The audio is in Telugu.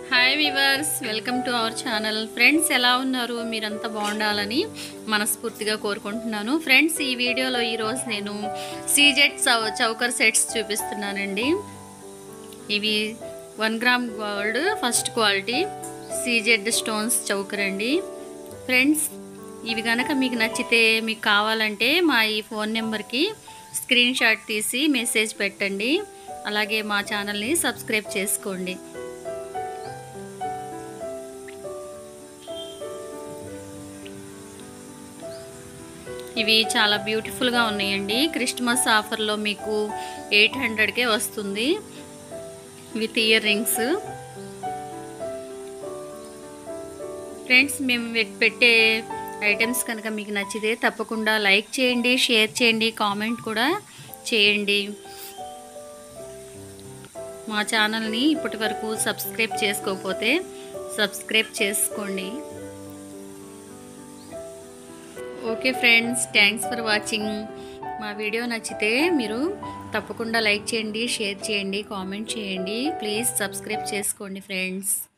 hi viewers welcome to our channel friends ఎలా ఉన్నారు మీరంతా బాగుండాలని మనస్ఫూర్తిగా కోరుకుంటున్నాను ఫ్రెండ్స్ ఈ వీడియోలో ఈరోజు నేను సీజెట్ చౌ చౌకర్ సెట్స్ చూపిస్తున్నానండి ఇవి one gram gold first quality CZ stones choker అండి ఫ్రెండ్స్ ఇవి కనుక మీకు నచ్చితే మీకు కావాలంటే మా ఈ ఫోన్ నెంబర్కి స్క్రీన్ షాట్ తీసి మెసేజ్ పెట్టండి అలాగే మా ఛానల్ని సబ్స్క్రైబ్ చేసుకోండి ఇవి చాలా బ్యూటిఫుల్గా ఉన్నాయండి క్రిస్మస్ ఆఫర్లో మీకు ఎయిట్ హండ్రెడ్కే వస్తుంది విత్ ఇయర్ రింగ్స్ ఫ్రెండ్స్ మేము పెట్- పెట్టే ఐటమ్స్ కనుక మీకు నచ్చితే తప్పకుండా లైక్ చేయండి షేర్ చేయండి కామెంట్ కూడా చేయండి మా ఛానల్ని ఇప్పటి వరకు సబ్స్క్రైబ్ చేసుకోకపోతే సబ్స్క్రైబ్ చేసుకోండి okay friends thanks for watching మా వీడియో నచ్చితే మీరు తప్పకుండా లైక్ చేయండి షేర్ చేయండి కామెంట్ చేయండి ప్లీజ్ సబ్స్క్రైబ్ చేసుకోండి ఫ్రెండ్స్